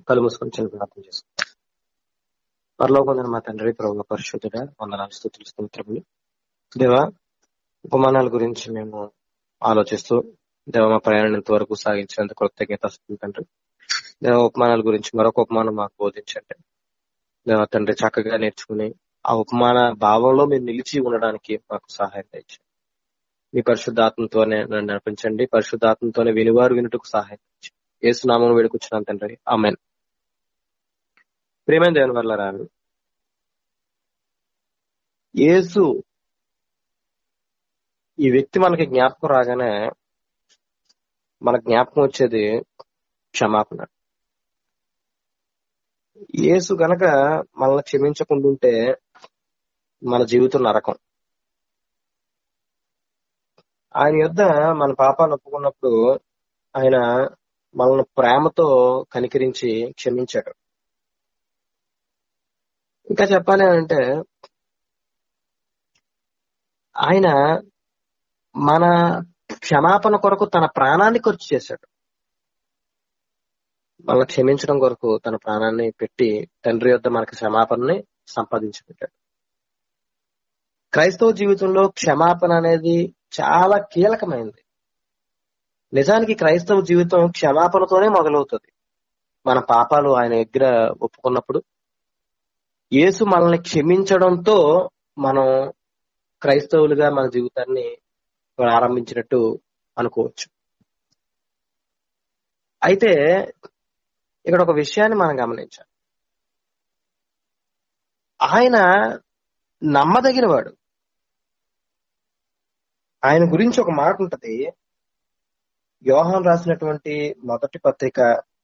కళ్ళు మూసుకొని చిన్న ప్రార్థన చేసుకుంటాం పరలోకొందని మా తండ్రి ప్రభు పరిశుద్ధుడ వందనాలు స్థుతులు స్తోత్రములు దేవా ఉపమానాల గురించి మేము ఆలోచిస్తూ దేవ మా ప్రయాణం ఇంతవరకు సాగించినందుకు కృతజ్ఞత వస్తుంది తండ్రి దేవ ఉపమానాల గురించి మరొక ఉపమానం మాకు బోధించండి దేవ తండ్రి చక్కగా నేర్చుకుని ఆ ఉపమాన భావంలో మేము నిలిచి ఉండడానికి మాకు సహాయం తెచ్చి మీ పరిశుద్ధాత్మతోనే నన్ను నడిపించండి పరిశుద్ధాత్మతోనే వినివారు వినుటకు సహాయం తెచ్చి ఏసునామం వేడుకొచ్చున్నాను తండ్రి ఆమెన్ ప్రేమైన దేవుని వల్ల రాను యేసు ఈ వ్యక్తి మనకి జ్ఞాపకం రాగానే మన జ్ఞాపకం వచ్చేది క్షమాపణ యేసు గనక మనల్ని క్షమించకుండా ఉంటే మన జీవితం నరకం ఆయన యొద్ద మన పాపాలు ఒప్పుకున్నప్పుడు ఆయన మనల్ని ప్రేమతో కనికరించి క్షమించాడు ఇంకా చెప్పాలి అంటే ఆయన మన క్షమాపణ కొరకు తన ప్రాణాన్ని ఖర్చు చేశాడు మనల్ని క్షమించడం కొరకు తన ప్రాణాన్ని పెట్టి తండ్రి యొద్ద మనకి క్షమాపణని సంపాదించి పెట్టాడు క్రైస్తవ జీవితంలో క్షమాపణ అనేది చాలా కీలకమైనది నిజానికి క్రైస్తవ జీవితం క్షమాపణతోనే మొదలవుతుంది మన పాపాలు ఆయన దగ్గర ఒప్పుకున్నప్పుడు యేసు మనల్ని క్షమించడంతో మనం క్రైస్తవులుగా మన జీవితాన్ని ప్రారంభించినట్టు అనుకోవచ్చు అయితే ఇక్కడ ఒక విషయాన్ని మనం గమనించాలి ఆయన నమ్మదగినవాడు ఆయన గురించి ఒక మాట ఉంటది యోహాన్ రాసినటువంటి మొదటి పత్రిక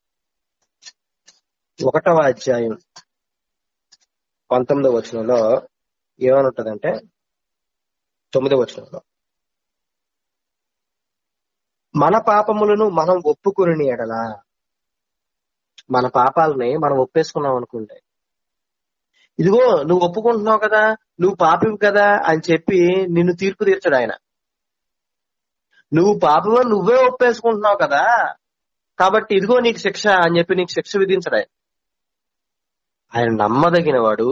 ఒకటవ అధ్యాయం పంతొమ్మిదవ వచనంలో ఏమని ఉంటదంటే తొమ్మిదవ వచనంలో మన పాపములను మనం ఒప్పుకుని ఎడలా మన పాపాలని మనం ఒప్పేసుకున్నాం అనుకుంటే ఇదిగో నువ్వు ఒప్పుకుంటున్నావు కదా నువ్వు పాపివి కదా అని చెప్పి నిన్ను తీర్పు తీర్చడు ఆయన నువ్వు పాపమని నువ్వే ఒప్పేసుకుంటున్నావు కదా కాబట్టి ఇదిగో నీకు శిక్ష అని చెప్పి నీకు శిక్ష విధించడు ఆయన ఆయన నమ్మదగిన వాడు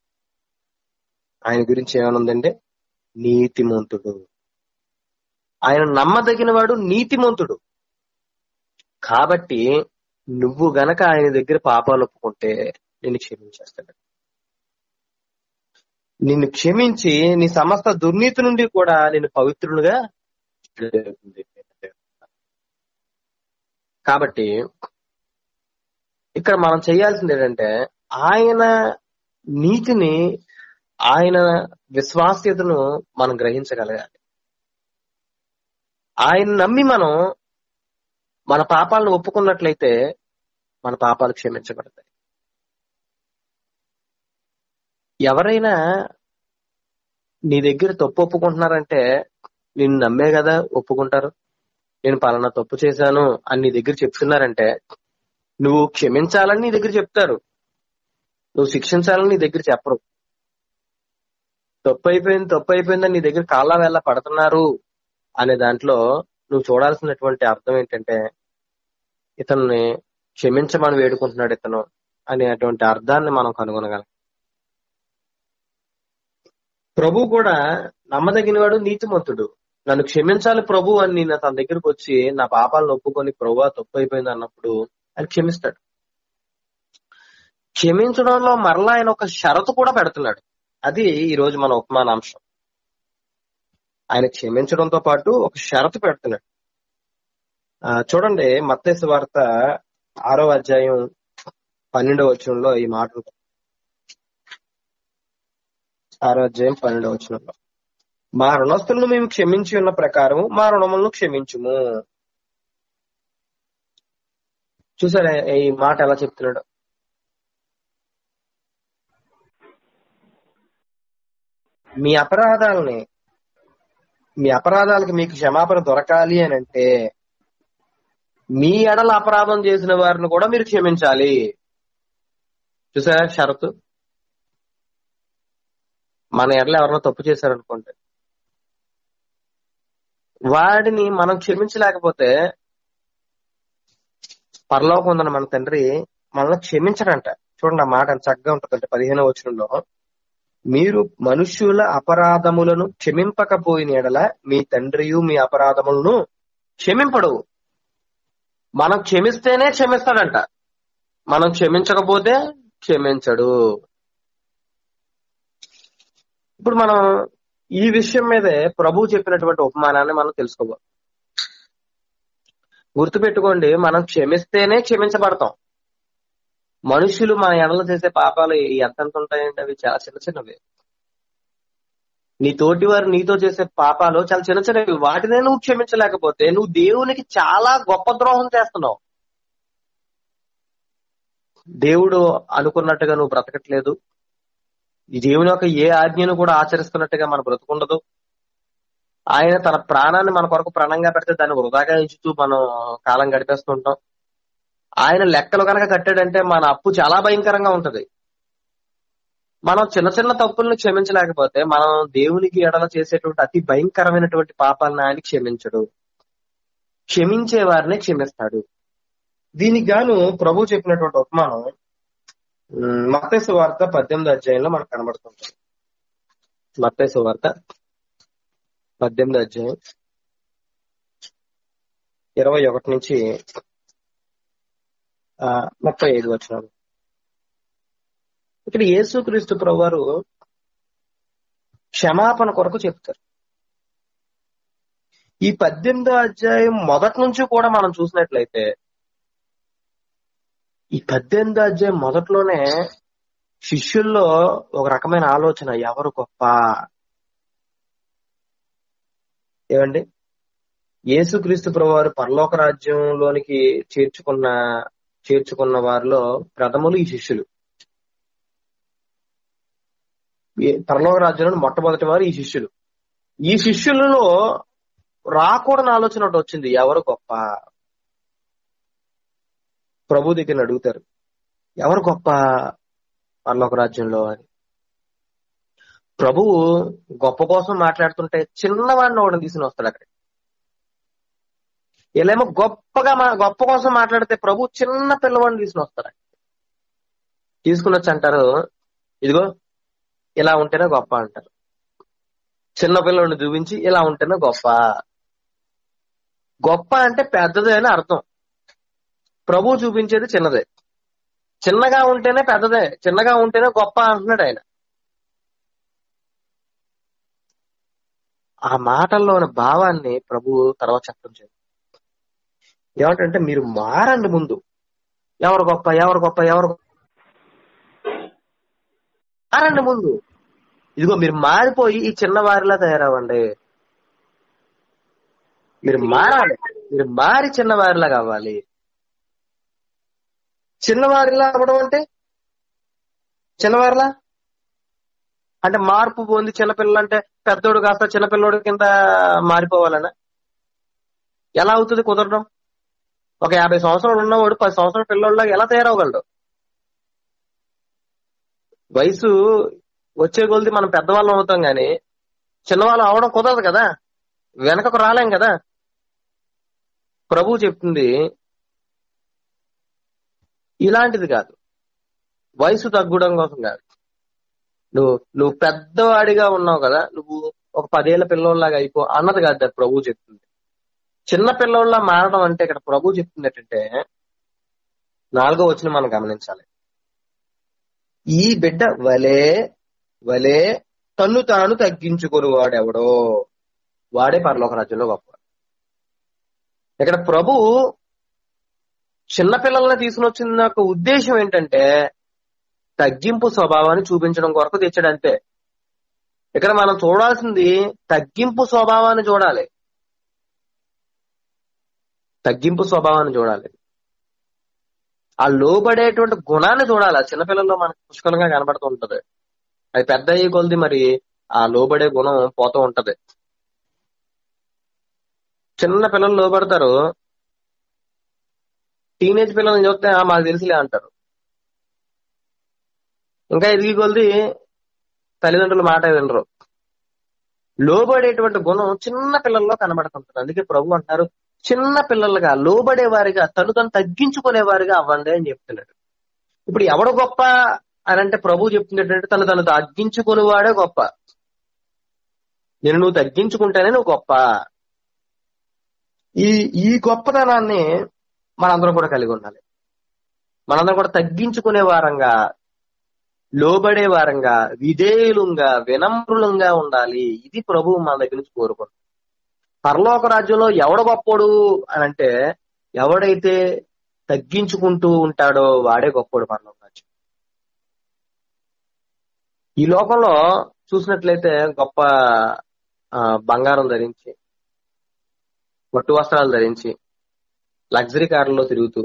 ఆయన గురించి ఏమనుందంటే నీతిమంతుడు ఆయన నమ్మదగిన వాడు నీతిమంతుడు కాబట్టి నువ్వు గనక ఆయన దగ్గర పాపాలు ఒప్పుకుంటే నిన్ను క్షమించేస్తాడు నిన్ను క్షమించి నీ సమస్త దుర్నీతి నుండి కూడా నేను పవిత్రులుగా కాబట్టి ఇక్కడ మనం చేయాల్సింది ఏంటంటే ఆయన నీతిని ఆయన విశ్వాస్యతను మనం గ్రహించగలగాలి ఆయన నమ్మి మనం మన పాపాలను ఒప్పుకున్నట్లయితే మన పాపాలు క్షమించబడతాయి ఎవరైనా నీ దగ్గర తప్పు ఒప్పుకుంటున్నారంటే నిన్ను నమ్మే కదా ఒప్పుకుంటారు నేను పలానా తప్పు చేశాను అని నీ దగ్గర చెప్తున్నారంటే నువ్వు క్షమించాలని నీ దగ్గర చెప్తారు నువ్వు శిక్షించాలని నీ దగ్గర చెప్పరు తప్పు అయిపోయింది తప్పు అయిపోయిందని నీ దగ్గర కాళ్ళ వేళ పడుతున్నారు అనే దాంట్లో నువ్వు చూడాల్సినటువంటి అర్థం ఏంటంటే ఇతన్ని క్షమించమని వేడుకుంటున్నాడు ఇతను అనేటువంటి అర్థాన్ని మనం కనుగొనగలం ప్రభు కూడా నమ్మదగినవాడు నీతిమంతుడు నన్ను క్షమించాలి ప్రభు అని నేను తన దగ్గరకు వచ్చి నా పాపాలను ఒప్పుకొని ప్రభు తప్పు అయిపోయింది అన్నప్పుడు ఆయన క్షమిస్తాడు క్షమించడంలో మరలా ఆయన ఒక షరతు కూడా పెడుతున్నాడు అది ఈ రోజు మన ఉపమానాంశం ఆయన క్షమించడంతో పాటు ఒక షరతు పెడుతున్నాడు ఆ చూడండి మత్తేసు వార్త ఆరో అధ్యాయం పన్నెండవ వచనంలో ఈ మాట ఉంటుంది ఆరో అధ్యాయం పన్నెండవ వచనంలో మా రుణస్తులను మేము క్షమించి ఉన్న ప్రకారం మా రుణములను క్షమించుము చూసారా ఈ మాట ఎలా చెప్తున్నాడు మీ అపరాధాలని మీ అపరాధాలకు మీకు క్షమాపణ దొరకాలి అని అంటే మీ ఎడల అపరాధం చేసిన వారిని కూడా మీరు క్షమించాలి చూసారా షరతు మన ఎడల ఎవరైనా తప్పు చేశారనుకోండి వాడిని మనం క్షమించలేకపోతే పరలోకం ఉందని మన తండ్రి మనల్ని క్షమించడంట చూడండి ఆ మాట ఎంత చక్కగా ఉంటుందంటే పదిహేనో వచనంలో మీరు మనుష్యుల అపరాధములను క్షమింపకపోయిన ఎడల మీ తండ్రియు మీ అపరాధములను క్షమింపడు మనం క్షమిస్తేనే క్షమిస్తాడంట మనం క్షమించకపోతే క్షమించడు ఇప్పుడు మనం ఈ విషయం మీదే ప్రభు చెప్పినటువంటి ఉపమానాన్ని మనం తెలుసుకోవాలి గుర్తుపెట్టుకోండి మనం క్షమిస్తేనే క్షమించబడతాం మనుషులు మన ఎడలు చేసే పాపాలు ఎంతెంత ఉంటాయండి అవి చాలా చిన్న చిన్నవి నీ తోటి వారు నీతో చేసే పాపాలు చాలా చిన్న చిన్నవి వాటినే నువ్వు క్షమించలేకపోతే నువ్వు దేవునికి చాలా గొప్ప ద్రోహం చేస్తున్నావు దేవుడు అనుకున్నట్టుగా నువ్వు బ్రతకట్లేదు ఈ దేవుని యొక్క ఏ ఆజ్ఞను కూడా ఆచరిస్తున్నట్టుగా మన బ్రతుకుండదు ఆయన తన ప్రాణాన్ని మన కొరకు ప్రాణంగా పెడితే దాన్ని వృధాగా ఎంచుతూ మనం కాలం గడిపేస్తుంటాం ఆయన లెక్కలు కనుక కట్టాడంటే మన అప్పు చాలా భయంకరంగా ఉంటది మనం చిన్న చిన్న తప్పుల్ని క్షమించలేకపోతే మనం దేవునికి ఎడల చేసేటువంటి అతి భయంకరమైనటువంటి పాపాలను ఆయన క్షమించడు క్షమించే వారిని క్షమిస్తాడు దీనికి గాను ప్రభు చెప్పినటువంటి ఉపమానం మత్తేసు వార్త పద్దెనిమిది అధ్యాయంలో మనకు కనబడుతుంటుంది మత్తేసు వార్త పద్దెనిమిది అధ్యాయం ఇరవై ఒకటి నుంచి ఆ ముప్పై ఐదు వచ్చినారు ఇక్కడ యేసుక్రీస్తు ప్రభు వారు క్షమాపణ కొరకు చెప్తారు ఈ పద్దెనిమిదో అధ్యాయం మొదటి నుంచి కూడా మనం చూసినట్లయితే ఈ పద్దెనిమిదో అధ్యాయం మొదట్లోనే శిష్యుల్లో ఒక రకమైన ఆలోచన ఎవరు గొప్ప ఏమండి యేసుక్రీస్తు ప్రభు వారు పరలోక రాజ్యంలోనికి చేర్చుకున్న చేర్చుకున్న వారిలో ప్రథములు ఈ శిష్యులు పరలోక రాజ్యంలో మొట్టమొదటి వారు ఈ శిష్యులు ఈ శిష్యులలో రాకూడని ఆలోచన ఒకటి వచ్చింది ఎవరు గొప్ప ప్రభు దగ్గర అడుగుతారు ఎవరు గొప్ప పరలోక రాజ్యంలో అని ప్రభువు గొప్ప కోసం మాట్లాడుతుంటే చిన్నవాడిని ఒకటి తీసుకుని వస్తాడు అక్కడ వీళ్ళేమో గొప్పగా గొప్ప కోసం మాట్లాడితే ప్రభు చిన్న పిల్లవాడిని తీసుకుని వస్తాడు తీసుకుని వచ్చి అంటారు ఇదిగో ఇలా ఉంటేనే గొప్ప అంటారు చిన్న పిల్లవాడిని చూపించి ఇలా ఉంటేనే గొప్ప గొప్ప అంటే పెద్దదే అని అర్థం ప్రభు చూపించేది చిన్నదే చిన్నగా ఉంటేనే పెద్దదే చిన్నగా ఉంటేనే గొప్ప అంటున్నాడు ఆయన ఆ మాటల్లోని భావాన్ని ప్రభు తర్వాత చెప్పడం చేయాలి ఏమంటే మీరు మారండి ముందు ఎవరు గొప్ప ఎవరు గొప్ప ఎవరు మారండి ముందు ఇదిగో మీరు మారిపోయి ఈ చిన్నవారిలా తయారవ్వండి మీరు మారాలి మీరు మారి చిన్నవారిలా కావాలి చిన్నవారిలా అవ్వడం అంటే చిన్నవారిలా అంటే మార్పు పొంది చిన్నపిల్లలు అంటే పెద్దోడు కాస్త చిన్నపిల్లోడు కింద మారిపోవాలనా ఎలా అవుతుంది కుదరడం ఒక యాభై సంవత్సరాలు ఉన్నవాడు పది సంవత్సరాల పిల్లోళ్ళగా ఎలా తయారవగలడు వయసు వచ్చే కొలిది మనం పెద్దవాళ్ళం అవుతాం గాని చిన్నవాళ్ళం అవడం కుదరదు కదా వెనకకు రాలేం కదా ప్రభు చెప్తుంది ఇలాంటిది కాదు వయసు తగ్గడం కోసం కాదు నువ్వు నువ్వు పెద్దవాడిగా ఉన్నావు కదా నువ్వు ఒక పదేళ్ల పిల్లోళ్ళలాగా అయిపో అన్నది కాదు అది ప్రభు చెప్తుంది చిన్న పిల్లోళ్ళ మారడం అంటే ఇక్కడ ప్రభు చెప్తుంది ఏంటంటే నాలుగో వచ్చిన మనం గమనించాలి ఈ బిడ్డ వలే వలే తన్ను తాను తగ్గించుకుని వాడెవడో వాడే పరలోక రాజ్యంలో గొప్ప ఇక్కడ ప్రభు చిన్న పిల్లల్ని తీసుకుని వచ్చిన యొక్క ఉద్దేశం ఏంటంటే తగ్గింపు స్వభావాన్ని చూపించడం కొరకు తెచ్చాడు అంతే ఇక్కడ మనం చూడాల్సింది తగ్గింపు స్వభావాన్ని చూడాలి తగ్గింపు స్వభావాన్ని చూడాలి ఆ లోబడేటువంటి గుణాన్ని చూడాలి ఆ చిన్నపిల్లల్లో మనకు పుష్కలంగా కనబడుతూ ఉంటది అది పెద్ద అయ్యే కొలది మరి ఆ లోబడే గుణం పోతూ ఉంటది చిన్న పిల్లలు లోబడతారు టీనేజ్ పిల్లల్ని చూస్తే "ఆ, మాకు తెలిసిలే అంటారు ఇంకా ఎదిగి కొలది తల్లిదండ్రుల మాట వినరు లోబడేటువంటి గుణం చిన్న పిల్లల్లో కనబడుతుంటుంది అందుకే ప్రభు అంటారు చిన్న పిల్లలుగా లోబడే వారిగా తను తను తగ్గించుకునే వారిగా అవ్వండి అని చెప్తున్నాడు ఇప్పుడు ఎవడు గొప్ప అని అంటే ప్రభు చెప్తున్నట్టు తను తను తగ్గించుకుని వాడే గొప్ప నేను నువ్వు తగ్గించుకుంటేనే నువ్వు గొప్ప ఈ ఈ గొప్పతనాన్ని మనందరం కూడా కలిగి ఉండాలి మనందరం కూడా తగ్గించుకునే వారంగా లోబడే వారంగా విధేయులంగా వినమ్రులంగా ఉండాలి ఇది ప్రభువు మన దగ్గర నుంచి కోరుకుంటాం పరలోక రాజ్యంలో ఎవడ గొప్పోడు అని అంటే ఎవడైతే తగ్గించుకుంటూ ఉంటాడో వాడే గొప్పోడు పరలోక రాజ్యం ఈ లోకంలో చూసినట్లయితే గొప్ప ఆ, బంగారం ధరించి పట్టు వస్త్రాలు ధరించి లగ్జరీ కార్లలో తిరుగుతూ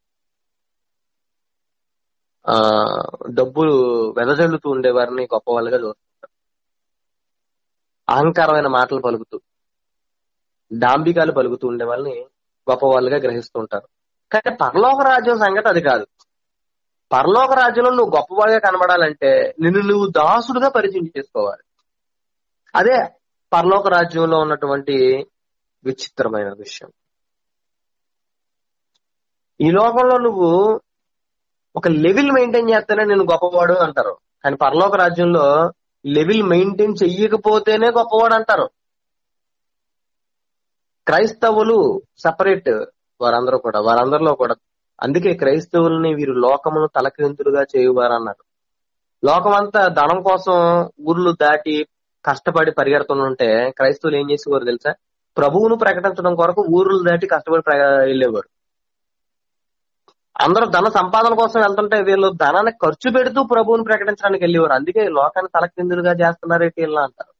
ఆ డబ్బులు వెదజల్లుతూ ఉండేవారిని గొప్ప వాళ్ళుగా చూస్తుంటారు అహంకారమైన మాటలు పలుకుతూ డాంబికాలు పలుకుతూ ఉండే వాళ్ళని గొప్ప వాళ్ళుగా గ్రహిస్తూ ఉంటారు కానీ పరలోక రాజ్యం సంగతి అది కాదు పరలోక రాజ్యంలో నువ్వు గొప్పవాడిగా కనబడాలంటే నిన్ను నువ్వు దాసుడుగా పరిచయం చేసుకోవాలి అదే పరలోక రాజ్యంలో ఉన్నటువంటి విచిత్రమైన విషయం ఈ లోకంలో నువ్వు ఒక లెవెల్ మెయింటైన్ చేస్తేనే నేను గొప్పవాడు అంటారు కానీ పరలోక రాజ్యంలో లెవెల్ మెయింటైన్ చెయ్యకపోతేనే గొప్పవాడు అంటారు క్రైస్తవులు సపరేట్ వారందరూ కూడా వారందరిలో కూడా అందుకే క్రైస్తవుల్ని వీరు లోకమును తలక్రింతులుగా చేయువారు అన్నారు లోకమంతా ధనం కోసం ఊర్లు దాటి కష్టపడి పరిగెడుతుంటే క్రైస్తవులు ఏం చేసేవారు తెలుసా ప్రభువును ప్రకటించడం కొరకు ఊర్లు దాటి కష్టపడి ప్ర- వెళ్ళేవారు అందరూ ధన సంపాదన కోసం వెళ్తుంటే వీళ్ళు ధనాన్ని ఖర్చు పెడుతూ ప్రభువుని ప్రకటించడానికి వెళ్ళేవారు అందుకే లోకాన్ని తలక్రిందులుగా చేస్తున్నారేంటి వీళ్ళు అంటారు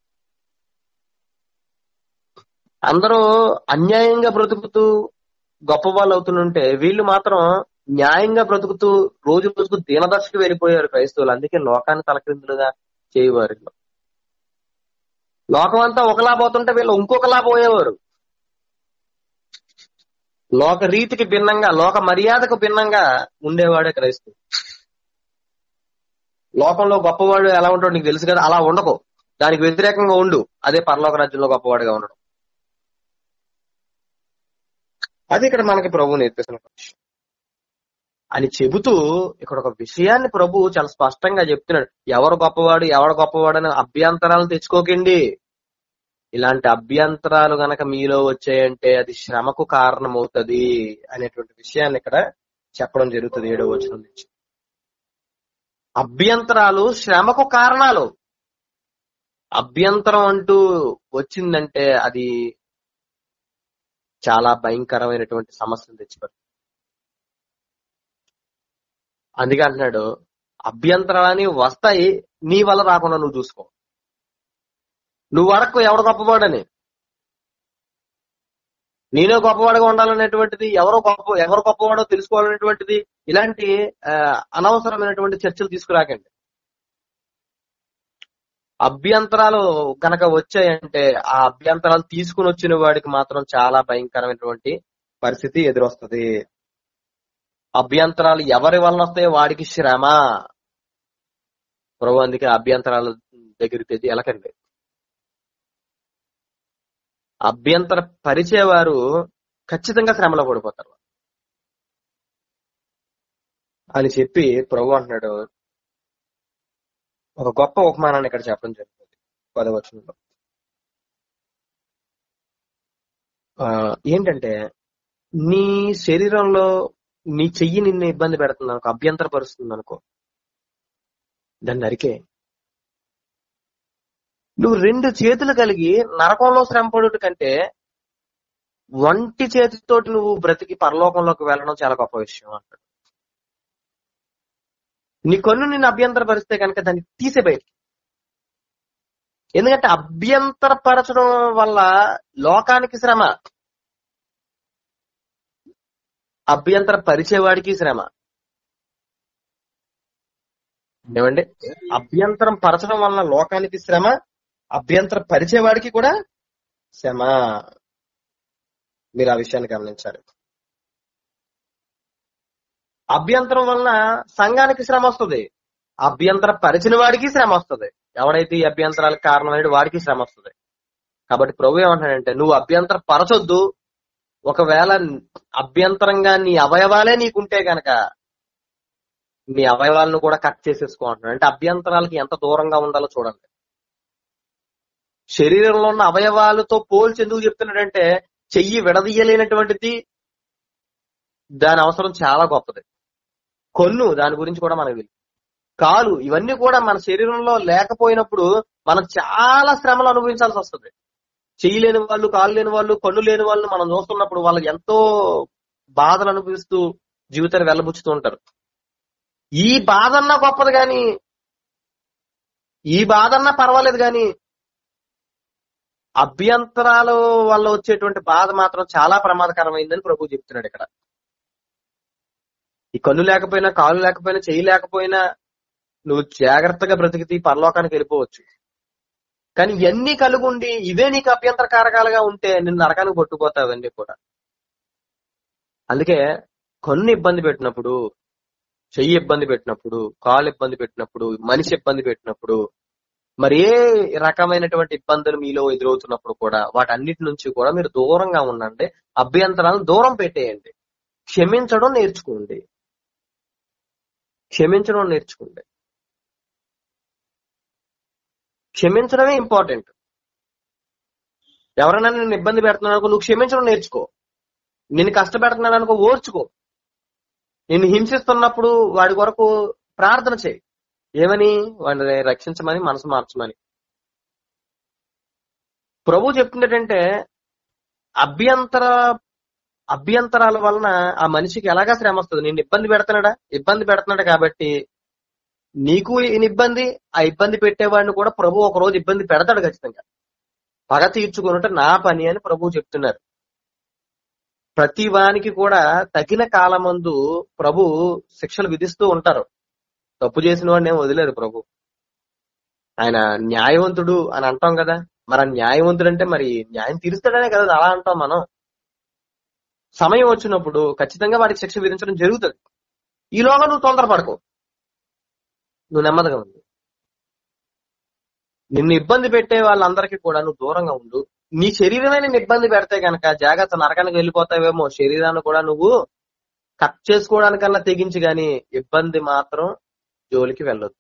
అందరూ అన్యాయంగా బ్రతుకుతూ గొప్ప వాళ్ళు అవుతుంటే వీళ్ళు మాత్రం న్యాయంగా బ్రతుకుతూ రోజు రోజుకు దీనదర్శకు వెళ్ళిపోయారు క్రైస్తవులు అందుకే లోకాన్ని తలక్రిందులుగా చేయవారు లోకం అంతా ఒకలా పోతుంటే వీళ్ళు ఇంకొకలా పోయేవారు లోక రీతికి భిన్నంగా లోక మర్యాదకు భిన్నంగా ఉండేవాడే క్రైస్తవుడు లోకంలో గొప్పవాడు ఎలా ఉంటాడో నీకు తెలుసు కదా అలా ఉండకు దానికి వ్యతిరేకంగా ఉండు అదే పరలోక రాజ్యంలో గొప్పవాడిగా ఉండడం అది ఇక్కడ మనకి ప్రభు నేర్పిస్తున్న విషయం అని చెబుతూ ఇక్కడ ఒక విషయాన్ని ప్రభు చాలా స్పష్టంగా చెప్తున్నాడు ఎవరు గొప్పవాడు ఎవడు గొప్పవాడు అని అభ్యంతరాలు తెచ్చుకోకండి ఇలాంటి అభ్యంతరాలు గనక మీలో వచ్చాయంటే అది శ్రమకు కారణమవుతది అనేటువంటి విషయాన్ని ఇక్కడ చెప్పడం జరుగుతుంది ఏడో వచనం నుంచి అభ్యంతరాలు శ్రమకు కారణాలు అభ్యంతరం అంటూ వచ్చిందంటే అది చాలా భయంకరమైనటువంటి సమస్యలు తెచ్చిపెడుతుంది అందుకే అంటున్నాడు అభ్యంతరాలని వస్తాయి నీ వల్ల రాకుండా నువ్వు చూసుకో నువ్వు అడక్కు ఎవడు గొప్పవాడని నేనే గొప్పవాడిగా ఉండాలనేటువంటిది ఎవరో గొప్ప ఎవరు గొప్పవాడో తెలుసుకోవాలనేటువంటిది ఇలాంటి ఆ, అనవసరమైనటువంటి చర్చలు తీసుకురాకండి అభ్యంతరాలు కనుక వచ్చాయంటే ఆ అభ్యంతరాలు తీసుకుని వచ్చిన వాడికి మాత్రం చాలా భయంకరమైనటువంటి పరిస్థితి ఎదురొస్తుంది అభ్యంతరాలు ఎవరి వలన వస్తాయో వాడికి శ్రమ ప్రభు అందుకే అభ్యంతరాల దగ్గరికి తెచ్చి ఎలకండి అభ్యంతర పరిచేవారు ఖచ్చితంగా శ్రమలో పడిపోతారు అని చెప్పి ప్రభు అంటున్నాడు ఒక గొప్ప ఉపమానాన్ని ఇక్కడ చెప్పడం జరుగుతుంది పదవచనంలో ఆ, ఏంటంటే నీ శరీరంలో నీ చెయ్యి నిన్ను ఇబ్బంది పెడుతుంది అనుకో అభ్యంతర పరుస్తుంది అనుకో దాన్ని నరికే నువ్వు రెండు చేతులు కలిగి నరకంలో శ్రమ పడుట కంటే ఒంటి చేతితోటి నువ్వు బ్రతికి పరలోకంలోకి వెళ్ళడం చాలా గొప్ప విషయం అంటాడు నీ కన్ను నిన్ను అభ్యంతరపరిస్తే కనుక దాన్ని తీసే బయటికి ఎందుకంటే అభ్యంతరపరచడం వల్ల లోకానికి శ్రమ అభ్యంతర పరిచేవాడికి శ్రమ ఏమండి అభ్యంతరం పరచడం వలన లోకానికి శ్రమ అభ్యంతర పరిచేవాడికి కూడా శ్రమ మీరు ఆ విషయాన్ని గమనించాలి అభ్యంతరం వలన సంఘానికి శ్రమ వస్తుంది అభ్యంతర పరిచిన వాడికి శ్రమ వస్తుంది ఎవడైతే ఈ అభ్యంతరాలకు కారణమైన వాడికి శ్రమ వస్తుంది కాబట్టి ప్రభు ఏమంటాడంటే నువ్వు అభ్యంతర పరచొద్దు ఒకవేళ అభ్యంతరంగా నీ అవయవాలే నీకుంటే గనక మీ అవయవాలను కూడా కట్ చేసేసుకో అంటున్నాడు అంటే అభ్యంతరాలకి ఎంత దూరంగా ఉండాలో చూడండి శరీరంలో ఉన్న అవయవాలతో పోల్చి ఎందుకు చెప్తున్నాడంటే చెయ్యి విడదీయలేనటువంటిది దాని అవసరం చాలా గొప్పది కొన్ను దాని గురించి కూడా మనకు తెలుసు కాలు ఇవన్నీ కూడా మన శరీరంలో లేకపోయినప్పుడు మనం చాలా శ్రమలు అనుభవించాల్సి వస్తుంది చెయ్యి లేని వాళ్ళు కాలు లేని వాళ్ళు కన్ను లేని వాళ్ళు మనం చూస్తున్నప్పుడు వాళ్ళకి ఎంతో బాధలు అనుభవిస్తూ జీవితాన్ని వెళ్ళబుచ్చుతూ ఉంటారు ఈ బాధన్నా గొప్పది గాని ఈ బాధన్నా పర్వాలేదు గాని అభ్యంతరాల వల్ల వచ్చేటువంటి బాధ మాత్రం చాలా ప్రమాదకరమైందని ప్రభు చెప్తున్నాడు ఇక్కడ ఈ కన్ను లేకపోయినా కాలు లేకపోయినా చెయ్యి లేకపోయినా నువ్వు జాగ్రత్తగా బ్రతికితే ఈ పరలోకానికి వెళ్ళిపోవచ్చు కానీ ఇవన్నీ కలుగుండి ఇవే నీకు అభ్యంతరకారకాలుగా ఉంటే నిన్ను నరకానికి పట్టుకుపోతావు అవన్నీ కూడా అందుకే కన్ను ఇబ్బంది పెట్టినప్పుడు చెయ్యి ఇబ్బంది పెట్టినప్పుడు కాలు ఇబ్బంది పెట్టినప్పుడు మనిషి ఇబ్బంది పెట్టినప్పుడు మరి ఏ రకమైనటువంటి ఇబ్బందులు మీలో ఎదురవుతున్నప్పుడు కూడా వాటన్నిటి నుంచి కూడా మీరు దూరంగా ఉండండి అభ్యంతరాలను దూరం పెట్టేయండి క్షమించడం నేర్చుకోండి క్షమించడం నేర్చుకోండి క్షమించడమే ఇంపార్టెంట్ ఎవరైనా నిన్ను ఇబ్బంది పెడుతున్నాడు అనుకో నువ్వు క్షమించడం నేర్చుకో నిన్ను కష్టపెడుతున్నాడు అనుకో ఓర్చుకో నిన్ను హింసిస్తున్నప్పుడు వాడి కొరకు ప్రార్థన చేయి ఏమని వాడిని రక్షించమని మనసు మార్చమని ప్రభు చెప్తుండేటంటే అభ్యంతర అభ్యంతరాల వలన ఆ మనిషికి ఎలాగా శ్రమ వస్తుంది నేను ఇబ్బంది పెడుతున్నాడా ఇబ్బంది పెడుతున్నాడు కాబట్టి నీకు ఈయన ఇబ్బంది ఆ ఇబ్బంది పెట్టేవాడిని కూడా ప్రభు ఒక రోజు ఇబ్బంది పెడతాడు ఖచ్చితంగా పగ తీర్చుకున్నట్టు నా పని అని ప్రభు చెప్తున్నారు ప్రతి వానికి కూడా తగిన కాలమందు ప్రభు శిక్షలు విధిస్తూ ఉంటారు తప్పు చేసిన వాడిని ఏం వదిలేరు ప్రభు ఆయన న్యాయవంతుడు అని అంటాం కదా మరి ఆ న్యాయవంతుడు అంటే మరి న్యాయం తీరుస్తాడనే కదా అలా అంటాం మనం సమయం వచ్చినప్పుడు ఖచ్చితంగా వాడికి శిక్ష విధించడం జరుగుతుంది ఈలోగా నువ్వు తొందరపడకు నువ్వు నెమ్మదిగా ఉండు నిన్ను ఇబ్బంది పెట్టే వాళ్ళందరికీ కూడా నువ్వు దూరంగా ఉండు నీ శరీరమే నిన్ను ఇబ్బంది పెడితే గనక జాగ్రత్త నరకానికి వెళ్ళిపోతావేమో శరీరాన్ని కూడా నువ్వు కట్ చేసుకోవడానికన్నా తెగించి గాని ఇబ్బంది మాత్రం జోలికి వెళ్ళొద్దు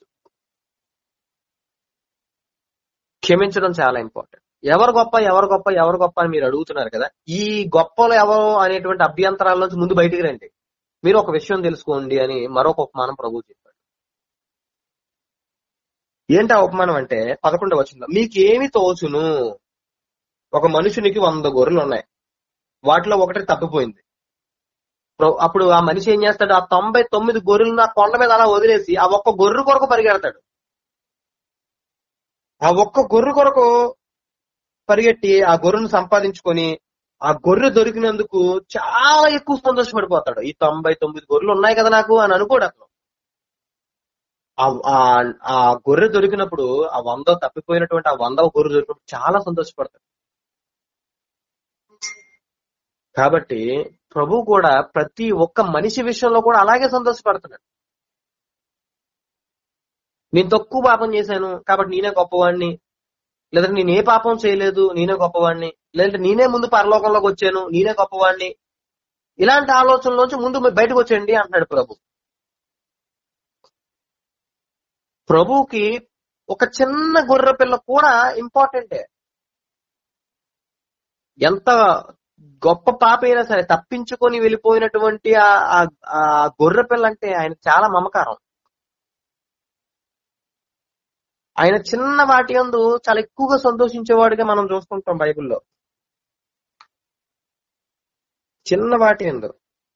క్షమించడం చాలా ఇంపార్టెంట్ ఎవరు గొప్ప ఎవరు గొప్ప ఎవరు గొప్ప అని మీరు అడుగుతున్నారు కదా ఈ గొప్పలు ఎవరు అనేటువంటి అభ్యంతరాల నుంచి ముందు బయటికి రండి మీరు ఒక విషయం తెలుసుకోండి అని మరొక ఉపమానం ప్రభు చెప్పాడు ఏంటి ఆ ఉపమానం అంటే పదకొండవ వచ్చింది మీకేమి తోచును ఒక మనుషునికి వంద గొర్రెలు ఉన్నాయి వాటిలో ఒకటి తప్పిపోయింది ప్ర- అప్పుడు ఆ మనిషి ఏం చేస్తాడు ఆ తొంభై తొమ్మిది గొర్రెలను ఆ కొండ మీద అలా వదిలేసి ఆ ఒక్క గొర్రె కొరకు పరిగెడతాడు ఆ ఒక్క గొర్రె కొరకు పరిగెట్టి ఆ గొర్రెను సంపాదించుకొని ఆ గొర్రె దొరికినందుకు చాలా ఎక్కువ సంతోషపడిపోతాడు ఈ తొంభై తొమ్మిది గొర్రెలు ఉన్నాయి కదా నాకు అని అనుకోడు అతను ఆ- ఆ- ఆ గొర్రె దొరికినప్పుడు ఆ వంద తప్పిపోయినటువంటి ఆ వంద గొర్రె దొరికినప్పుడు చాలా సంతోషపడతాడు కాబట్టి ప్రభు కూడా ప్రతి ఒక్క మనిషి విషయంలో కూడా అలాగే సంతోషపడుతున్నాడు నేను తక్కువ పాపం చేశాను కాబట్టి నేనే గొప్పవాడిని లేదంటే నేను ఏ పాపం చేయలేదు నేనే గొప్పవాడిని లేదంటే నేనే ముందు పరలోకంలోకి వచ్చాను నేనే గొప్పవాడిని ఇలాంటి ఆలోచనలోంచి ముందు మీరు బయటకు వచ్చేయండి అంటున్నాడు ప్రభు ప్రభుకి ఒక చిన్న గొర్రె పిల్ల కూడా ఇంపార్టెంటే ఎంత గొప్ప పాప అయినా సరే తప్పించుకొని వెళ్ళిపోయినటువంటి ఆ ఆ- ఆ గొర్రె పిల్ల అంటే ఆయన చాలా మమకారం ఆయన చిన్న వాటి యందు చాలా ఎక్కువగా సంతోషించేవాడిగా మనం చూస్తుంటాం బైబిల్లో చిన్న వాటి యందు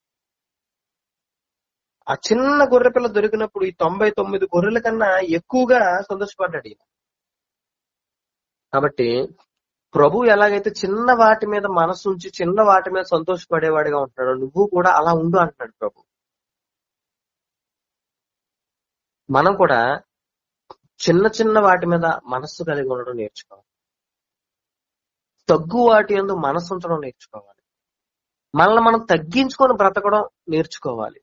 ఆ చిన్న గొర్రె పిల్ల దొరికినప్పుడు ఈ తొంభై తొమ్మిది గొర్రెల కన్నా ఎక్కువగా సంతోషపడ్డాడు ఈయన కాబట్టి ప్రభు ఎలాగైతే చిన్న వాటి మీద మనసు ఉంచి చిన్న వాటి మీద సంతోషపడేవాడిగా ఉంటున్నాడు నువ్వు కూడా అలా ఉండు అంటున్నాడు ప్రభు మనం కూడా చిన్న చిన్న వాటి మీద మనస్సు కలిగి ఉండడం నేర్చుకోవాలి తగ్గు వాటి ఎందు మనసు ఉంచడం నేర్చుకోవాలి మనల్ని మనం తగ్గించుకొని బ్రతకడం నేర్చుకోవాలి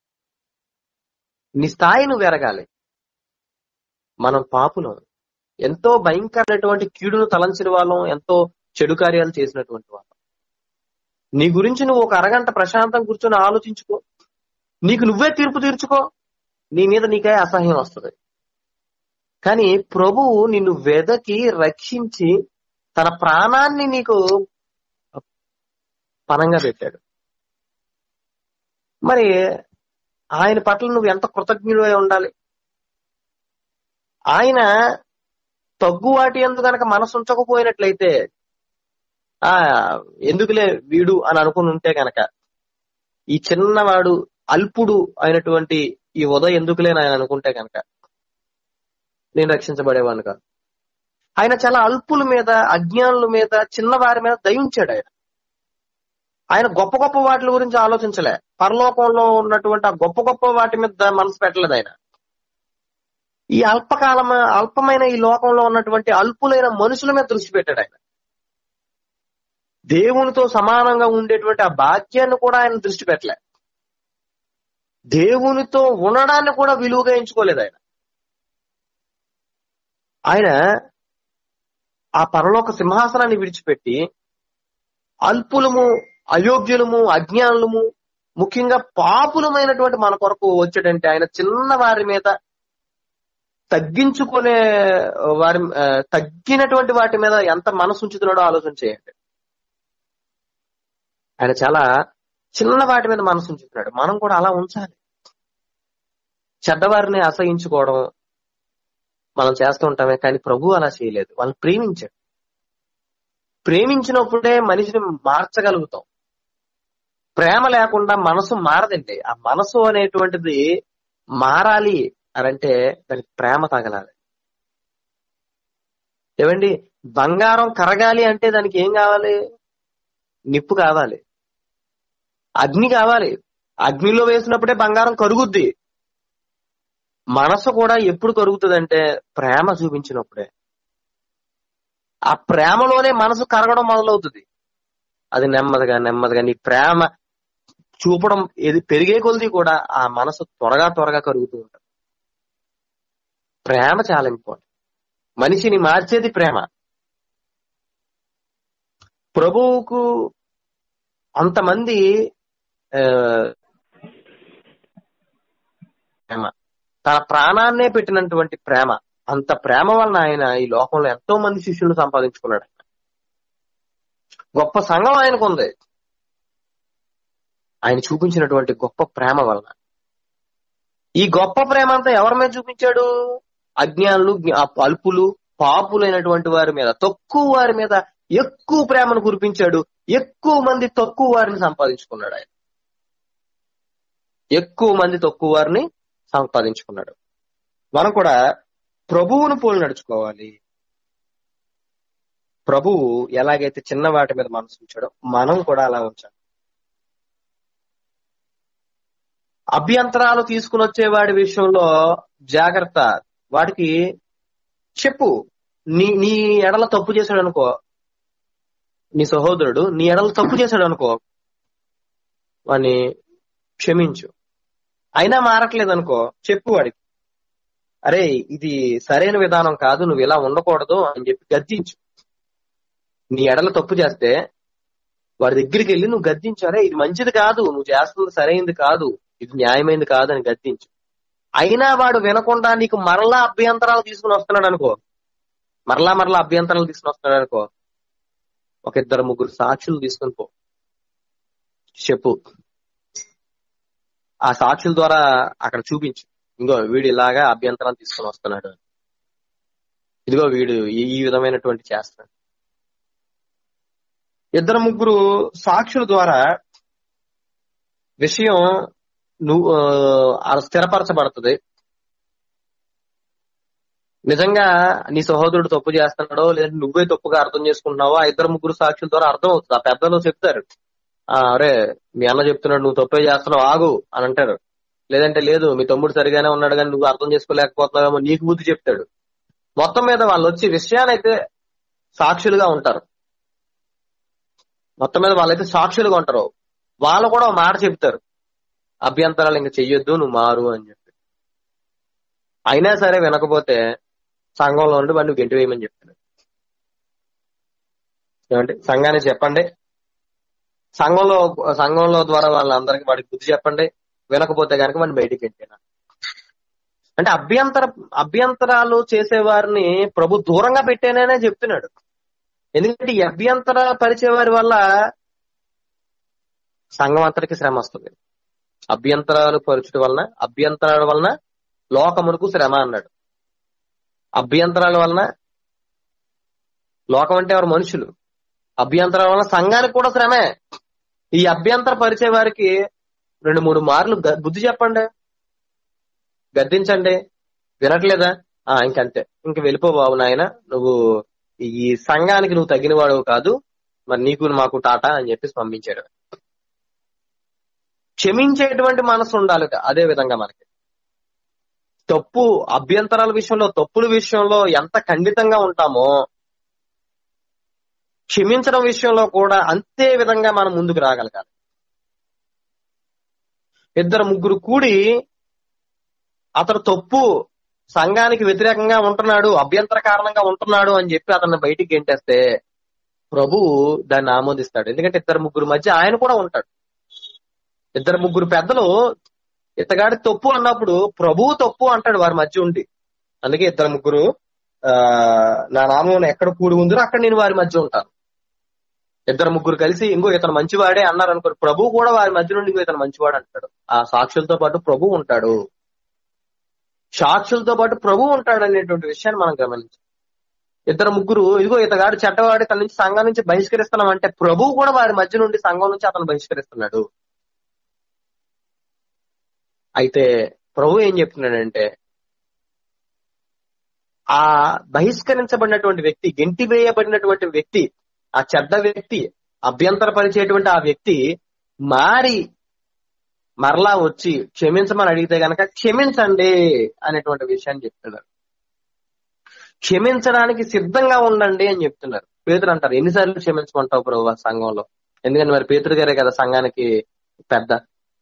నీ స్థాయి నువ్వు ఎరగాలి మనం పాపులం ఎంతో భయంకరమైనటువంటి కీడును తలంచిన వాళ్ళం ఎంతో చెడు కార్యాలు చేసినటువంటి వాళ్ళం నీ గురించి నువ్వు ఒక అరగంట ప్రశాంతం కూర్చొని ఆలోచించుకో నీకు నువ్వే తీర్పు తీర్చుకో నీ మీద నీకే అసహ్యం వస్తుంది కానీ ప్రభువు నిన్ను వెదకి రక్షించి తన ప్రాణాన్ని నీకు పనంగా పెట్టాడు మరి ఆయన పట్ల నువ్వు ఎంత కృతజ్ఞుడై ఉండాలి ఆయన తగ్గు వాటి ఎందు గనక మనసు ఉంచకపోయినట్లయితే ఆ ఎందుకులే వీడు అని అనుకుని ఉంటే గనక ఈ చిన్నవాడు అల్పుడు అయినటువంటి ఈ ఉదయం ఎందుకులే అని ఆయన అనుకుంటే గనక నేను రక్షించబడేవాడిని కాదు ఆయన చాలా అల్పుల మీద అజ్ఞానుల మీద చిన్నవారి మీద దయించాడు ఆయన ఆయన గొప్ప గొప్ప వాటి గురించి ఆలోచించలే పరలోకంలో ఉన్నటువంటి ఆ గొప్ప గొప్ప వాటి మీద మనసు పెట్టలేదు ఆయన ఈ అల్పకాలం అల్పమైన ఈ లోకంలో ఉన్నటువంటి అల్పులైన మనుషుల మీద దృష్టి పెట్టాడు ఆయన దేవునితో సమానంగా ఉండేటువంటి ఆ భాగ్యాన్ని కూడా ఆయన దృష్టి పెట్టలే దేవునితో ఉండడాన్ని కూడా విలువగా ఎంచుకోలేదు ఆయన ఆయన ఆ పరలోక సింహాసనాన్ని విడిచిపెట్టి అల్పులము అయోగ్యులము అజ్ఞానులము ముఖ్యంగా పాపులమైనటువంటి మన కొరకు వచ్చాడంటే ఆయన చిన్న వారి మీద తగ్గించుకునే వారి ఆ, తగ్గినటువంటి వాటి మీద ఎంత మనసు ఉంచుతున్నాడో ఆలోచన చేయండి ఆయన చాలా చిన్న వాటి మీద మనసు ఉంచుతున్నాడు మనం కూడా అలా ఉంచాలి చెడ్డవారిని అసహించుకోవడం మనం చేస్తూ ఉంటామే కానీ ప్రభు అలా చేయలేదు వాళ్ళని ప్రేమించాడు ప్రేమించినప్పుడే మనిషిని మార్చగలుగుతాం ప్రేమ లేకుండా మనసు మారదండి ఆ మనసు అనేటువంటిది మారాలి అనంటే దానికి ప్రేమ తగలాలి ఏమండి బంగారం కరగాలి అంటే దానికి ఏం కావాలి నిప్పు కావాలి అగ్ని కావాలి అగ్నిలో వేసినప్పుడే బంగారం కరుగుద్ది మనసు కూడా ఎప్పుడు కరుగుతుందంటే ప్రేమ చూపించినప్పుడే ఆ ప్రేమలోనే మనసు కరగడం మొదలవుతుంది అది నెమ్మదిగా నెమ్మదిగా నీ ప్రేమ చూపడం ఏది పెరిగే కొలది కూడా ఆ మనసు త్వరగా త్వరగా కరుగుతూ ఉంటుంది ప్రేమ చాలా ఇంపార్టెంట్ మనిషిని మార్చేది ప్రేమ ప్రభువుకు అంతమంది ఆ, ప్రేమ తన ప్రాణాన్నే పెట్టినటువంటి ప్రేమ అంత ప్రేమ వలన ఆయన ఈ లోకంలో ఎంతో మంది శిష్యులను సంపాదించుకున్నాడు ఆయన. గొప్ప సంఘం ఆయనకు ఉంది ఆయన చూపించినటువంటి గొప్ప ప్రేమ వలన ఈ గొప్ప ప్రేమ అంతా ఎవరి మీద చూపించాడు అజ్ఞానులు జ్ఞ- ఆ అల్పులు పాపులైనటువంటి వారి మీద తక్కువ వారి మీద ఎక్కువ ప్రేమను కురిపించాడు ఎక్కువ మంది తక్కువ వారిని సంపాదించుకున్నాడు ఆయన ఎక్కువ మంది తక్కువ వారిని సంపాదించుకున్నాడు మనం కూడా ప్రభువును పోలి నడుచుకోవాలి ప్రభువు ఎలాగైతే చిన్న వాటి మీద మనసు ఉంచాడో మనం కూడా అలా ఉంచాలి అభ్యంతరాలు తీసుకుని వచ్చే వాడి విషయంలో జాగ్రత్త వాడికి చెప్పు నీ నీ ఎడల తప్పు చేశాడు అనుకో నీ సహోదరుడు నీ ఎడల తప్పు చేశాడు అనుకో వాడిని క్షమించు అయినా మారట్లేదు అనుకో చెప్పు వాడికి అరే ఇది సరైన విధానం కాదు నువ్వు ఇలా ఉండకూడదు అని చెప్పి గద్దించు నీ ఎడల తప్పు చేస్తే వాడి దగ్గరికి వెళ్ళి నువ్వు గద్దించు అరే ఇది మంచిది కాదు నువ్వు చేస్తుంది సరైనది కాదు ఇది న్యాయమైనది కాదు అని గద్దించు అయినా వాడు వినకుండా నీకు మరలా అభ్యంతరాలు తీసుకుని వస్తున్నాడు అనుకో మరలా మరలా అభ్యంతరాలు తీసుకుని వస్తున్నాడు అనుకో ఒక ఇద్దరు ముగ్గురు సాక్షులు తీసుకుని పో చెప్పు ఆ సాక్షుల ద్వారా అక్కడ చూపించు ఇంకో వీడు ఇలాగా అభ్యంతరాలు తీసుకొని వస్తున్నాడు ఇదిగో వీడు ఈ ఈ విధమైనటువంటి చేస్తున్నాడు ఇద్దరు ముగ్గురు సాక్షుల ద్వారా విషయం నువ్వు ఆ, స్థిరపరచబడుతుంది నిజంగా నీ సహోదరుడు తప్పు చేస్తున్నాడో లేదంటే నువ్వే తప్పుగా అర్థం చేసుకుంటున్నావో ఆ ఇద్దరు ముగ్గురు సాక్షుల ద్వారా అర్థం అవుతుంది ఆ పెద్దలు చెప్తారు ఆ, అరే మీ అన్న చెప్తున్నాడు నువ్వు తప్పే చేస్తున్నావు ఆగు అని అంటారు లేదంటే లేదు మీ తమ్ముడు సరిగానే ఉన్నాడు కానీ నువ్వు అర్థం చేసుకోలేకపోతున్నావేమో నీకు బుద్ధి చెప్తాడు మొత్తం మీద వాళ్ళు వచ్చి విషయాలైతే సాక్షులుగా ఉంటారు మొత్తం మీద వాళ్ళైతే సాక్షులుగా ఉంటారు వాళ్ళు కూడా ఒక మాట చెప్తారు అభ్యంతరాలు ఇంకా చెయ్యొద్దు నువ్వు మారు అని చెప్పి అయినా సరే వినకపోతే సంఘంలో ఉండి వాడిని గెంటి వేయమని చెప్తాడు ఏమంటే సంఘానికి చెప్పండి సంఘంలో సంఘంలో ద్వారా వాళ్ళందరికీ వాడికి బుద్ధి చెప్పండి వినకపోతే కనుక వాడిని బయటికి గెంటేనా అంటే అభ్యంతర అభ్యంతరాలు చేసేవారిని ప్రభు దూరంగా పెట్టాననే చెప్తున్నాడు ఎందుకంటే ఈ అభ్యంతర పరిచే వారి వల్ల సంఘం అంతటికి శ్రమ వస్తుంది అభ్యంతరాలు పరచుట వలన అభ్యంతరాల వలన లోకమునకు శ్రమ అన్నాడు అభ్యంతరాల వలన లోకం అంటే ఎవరు మనుషులు అభ్యంతరాల వలన సంఘానికి కూడా శ్రమే ఈ అభ్యంతర పరిచే వారికి రెండు మూడు మార్లు గ- బుద్ధి చెప్పండి గద్దించండి వినట్లేదా ఆ ఇంకంతే ఇంక వెళ్ళిపో బాబు నాయన నువ్వు ఈ సంఘానికి నువ్వు తగిన వాడు కాదు మరి నీకు మాకు టాటా అని చెప్పేసి పంపించాడు క్షమించేటువంటి మనసు ఉండాలి అదే విధంగా మనకి తప్పు అభ్యంతరాల విషయంలో తప్పుల విషయంలో ఎంత ఖండితంగా ఉంటామో క్షమించడం విషయంలో కూడా అంతే విధంగా మనం ముందుకు రాగలగాలి ఇద్దరు ముగ్గురు కూడి అతడు తప్పు సంఘానికి వ్యతిరేకంగా ఉంటున్నాడు అభ్యంతర కారణంగా ఉంటున్నాడు అని చెప్పి అతన్ని బయటికి గెంటేస్తే ప్రభువు దాన్ని ఆమోదిస్తాడు ఎందుకంటే ఇద్దరు ముగ్గురు మధ్య ఆయన కూడా ఉంటాడు ఇద్దరు ముగ్గురు పెద్దలు ఇతగాడి తప్పు అన్నప్పుడు ప్రభువు తప్పు అంటాడు వారి మధ్య ఉండి అందుకే ఇద్దరు ముగ్గురు ఆ నా నామం ఎక్కడ కూడి ఉందో అక్కడ నేను వారి మధ్య ఉంటాను ఇద్దరు ముగ్గురు కలిసి ఇంకో ఇతను మంచివాడే అన్నారు అనుకో ప్రభువు కూడా వారి మధ్య నుండి ఇంకో ఇతను మంచివాడు అంటాడు ఆ సాక్షులతో పాటు ప్రభు ఉంటాడు సాక్షులతో పాటు ప్రభు ఉంటాడు అనేటువంటి విషయాన్ని మనం గమనించాం ఇద్దరు ముగ్గురు ఇదిగో ఇతగాడు చెడ్డవాడి తన నుంచి సంఘం నుంచి బహిష్కరిస్తున్నాం అంటే ప్రభువు కూడా వారి మధ్య నుండి సంఘం నుంచి అతను బహిష్కరిస్తున్నాడు అయితే ప్రభు ఏం చెప్తున్నాడంటే ఆ బహిష్కరించబడినటువంటి వ్యక్తి గెంటి వేయబడినటువంటి వ్యక్తి ఆ చెడ్డ వ్యక్తి అభ్యంతరపరిచేటువంటి ఆ వ్యక్తి మారి మరలా వచ్చి క్షమించమని అడిగితే గనక క్షమించండి అనేటువంటి విషయాన్ని చెప్తున్నారు క్షమించడానికి సిద్ధంగా ఉండండి అని చెప్తున్నారు పేతురు అంటారు ఎన్నిసార్లు క్షమించమంటావు ప్రభు ఆ సంఘంలో ఎందుకంటే మరి పేతురు గారే కదా సంఘానికి పెద్ద